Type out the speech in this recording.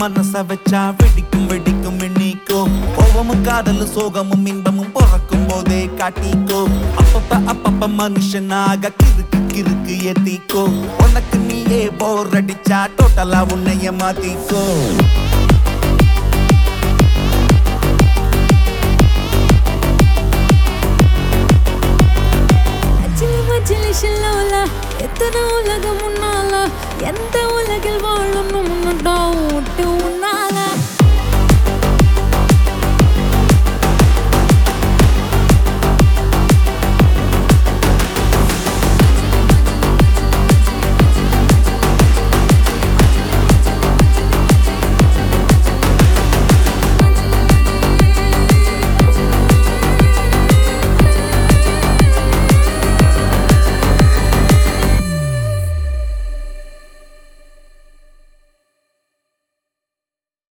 மனச வச்சா வெடிக்கும் வெடிக்கும் எண்ணிக்கோ கோவமும் காதலும் சோகமும் இன்பமும் பிறக்கும் போதே காட்டிக்கோ அப்பப்ப அப்பப்ப மனுஷனாக கிறுக்கு கிறுக்கு ஏத்திக்கோ உனக்கு நீயே போர் அடிச்சா டோட்டலா உன்னைய மாத்திக்கோ அச்சிலி மச்சிலி ஷில்லோல எத்தனை உலகம் முன்னால எந்த உலகில் வாழணும் முன்னோட்டோ விட்டு உன்னால